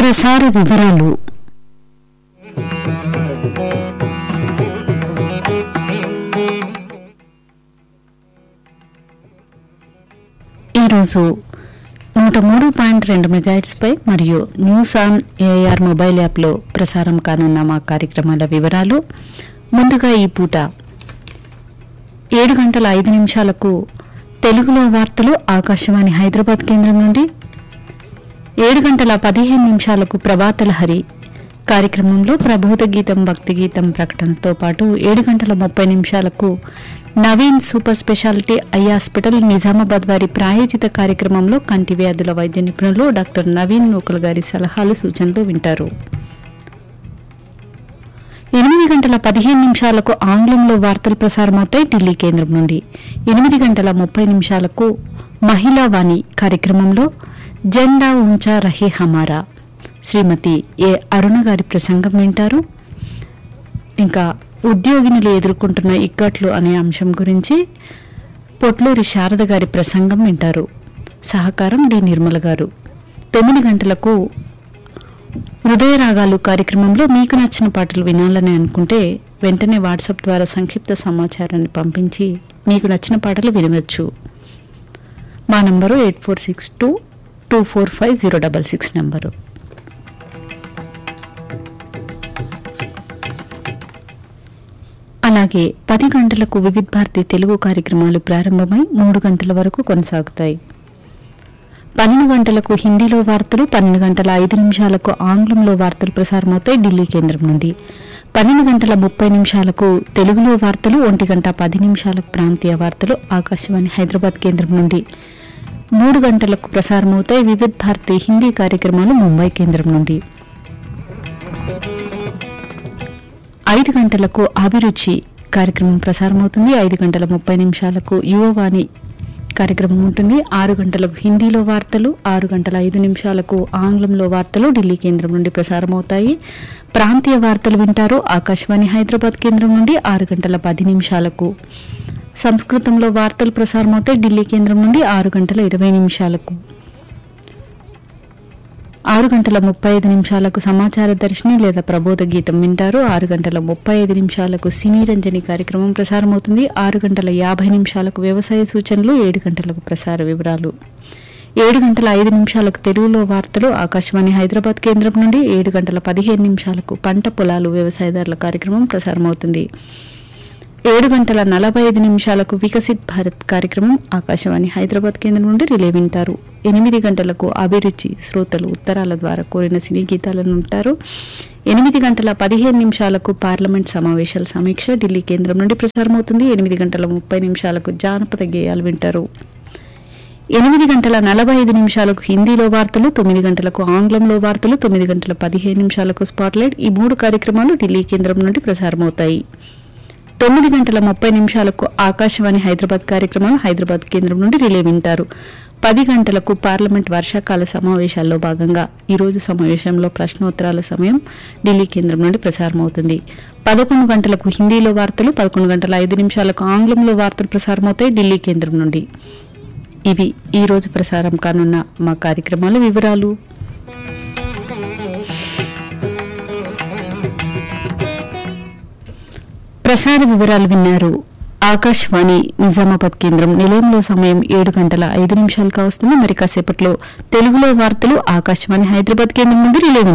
ప్రసార వివరాలు ఈరోజు నూట మూడు పాయింట్ రెండు మెగాట్స్పై మరియు న్యూస్ ఆన్ ఏఆర్ మొబైల్ యాప్లో ప్రసారం కానున్న మా కార్యక్రమాల వివరాలు ముందుగా ఈ పూట ఏడు గంటల ఐదు నిమిషాలకు తెలుగులో వార్తలు ఆకాశవాణి హైదరాబాద్ కేంద్రం నుండి ఏడు గంటల పదిహేను నిమిషాలకు ప్రభాతల హరి కార్యక్రమంలో ప్రబోధ గీతం భక్తి గీతం ప్రకటనతో పాటు ఏడు గంటల ముప్పై నిమిషాలకు Naveen super speciality eye hospital Nizamabad వారి ప్రాయోజిత కార్యక్రమంలో కంటి వ్యాధుల వైద్య నిపుణులు డాక్టర్ నవీన్ నూకల్ గారి సలహాలు సూచనలు వింటారు ఎనిమిది గంటల పదిహేను నిమిషాలకు ఆంగ్లంలో వార్తలు ప్రసారమవుతాయి ఢిల్లీ కేంద్రం నుండి ఎనిమిది గంటల ముప్పై నిమిషాలకు మహిళా వాణి కార్యక్రమంలో జెండా ఉంచా రహే హమారా శ్రీమతి ఏ అరుణ గారి ప్రసంగం వింటారు ఇంకా ఉద్యోగినులు ఎదుర్కొంటున్న ఇక్కట్లు అనే అంశం గురించి పొట్లూరి శారద గారి ప్రసంగం వింటారు సహకారం డి నిర్మల గారు తొమ్మిది గంటలకు హృదయ రాగాలు కార్యక్రమంలో మీకు నచ్చిన పాటలు వినాలని అనుకుంటే వెంటనే వాట్సాప్ ద్వారా సంక్షిప్త సమాచారాన్ని పంపించి మీకు నచ్చిన పాటలు వినవచ్చు మా number eight four six two two four five zero double six number అలాగే పది గంటలకు వివిధ భారతి తెలుగు కార్యక్రమాలు ప్రారంభమై మూడు గంటల వరకు కొనసాగుతాయి పన్నెండు గంటలకు హిందీలో వార్తలు పన్నెండు గంటల ఐదు నిమిషాలకు ఆంగ్లంలో వార్తలు ప్రసారమవుతాయి ఢిల్లీ కేంద్రం నుండి పన్నెండు గంటల ముప్పై నిమిషాలకు తెలుగులో వార్తలు ఒంటి గంట పది నిమిషాలకు ప్రాంతీయ వార్తలు ఆకాశవాణి హైదరాబాద్ కేంద్రం నుండి మూడు గంటలకు ప్రసారమవుతాయి వివిధ భారతి హిందీ కార్యక్రమాలు ముంబై కేంద్రం నుండి ఐదు గంటలకు అభిరుచి కార్యక్రమం ప్రసారమవుతుంది ఐదు గంటల ముప్పై నిమిషాలకు యువవాణి కార్యక్రమం ఉంటుంది ఆరు గంటలకు హిందీలో వార్తలు ఆరు గంటల ఐదు నిమిషాలకు ఆంగ్లంలో వార్తలు ఢిల్లీ కేంద్రం నుండి ప్రసారమవుతాయి ప్రాంతీయ వార్తలు వింటారు ఆకాశవాణి హైదరాబాద్ కేంద్రం నుండి ఆరు గంటల పది నిమిషాలకు సంస్కృతంలో వార్తలు ప్రసారమవుతాయి ఢిల్లీ కేంద్రం నుండి ఆరు గంటల ఇరవై నిమిషాలకు ఆరు గంటల ముప్పై ఐదు నిమిషాలకు సమాచార దర్శిని లేదా ప్రబోధ గీతం వింటారు ఆరు గంటల ముప్పై ఐదు నిమిషాలకు సినీ రంజని కార్యక్రమం ప్రసారమవుతుంది ఆరు గంటల యాభై నిమిషాలకు వ్యవసాయ సూచనలు ఏడు గంటలకు ప్రసార వివరాలు ఏడు గంటల ఐదు నిమిషాలకు తెలుగులో వార్తలు ఆకాశవాణి హైదరాబాద్ కేంద్రం నుండి ఏడు గంటల పదిహేను నిమిషాలకు పంట పొలాలు వ్యవసాయదారుల కార్యక్రమం ప్రసారమవుతుంది ఏడు గంటల నలభై ఐదు నిమిషాలకు వికసిత్ భారత్ కార్యక్రమం ఆకాశవాణి హైదరాబాద్ కేంద్రం నుండి రిలే వింటారు ఎనిమిది గంటలకు అభిరుచి శ్రోతలు ఉత్తరాల ద్వారా కోరిన సినీ గీతాలను ఉంటారు ఎనిమిది గంటల పదిహేను నిమిషాలకు పార్లమెంట్ సమావేశాల సమీక్ష ఢిల్లీ కేంద్రం నుండి ప్రసారమవుతుంది ఎనిమిది గంటల ముప్పై నిమిషాలకు జానపద గేయాలు వింటారు ఎనిమిది గంటల నలభై ఐదు నిమిషాలకు హిందీలో వార్తలు తొమ్మిది గంటలకు ఆంగ్లంలో వార్తలు తొమ్మిది గంటల పదిహేను నిమిషాలకు స్పాట్లైట్ ఈ మూడు కార్యక్రమాలు ఢిల్లీ కేంద్రం నుండి ప్రసారమవుతాయి తొమ్మిది గంటల ముప్పై నిమిషాలకు ఆకాశవాణి హైదరాబాద్ కార్యక్రమాలు హైదరాబాద్ కేంద్రం నుండి రిలే వింటారు పది గంటలకు పార్లమెంట్ వర్షాకాల సమావేశాల్లో భాగంగా ఈరోజు సమావేశంలో ప్రశ్నోత్తరాల సమయం ఢిల్లీ కేంద్రం నుండి ప్రసారమవుతుంది పదకొండు గంటలకు హిందీలో వార్తలు పదకొండు గంటల ఐదు నిమిషాలకు ఆంగ్లంలో వార్తలు ప్రసారమవుతాయి ఢిల్లీ కేంద్రం నుండి ఇవి ఈ రోజు ప్రసారం కానున్న మా కార్యక్రమాల వివరాలు ప్రసార వివరాలు విన్నారు ఆకాశవాణి నిజామాబాద్ కేంద్రం నిలయంలో సమయం ఏడు గంటల ఐదు నిమిషాలుగా వస్తుంది మరి కాసేపట్లో తెలుగులో వార్తలు ఆకాశవాణి హైదరాబాద్ కేంద్రం నుండి రిలే వింటారు.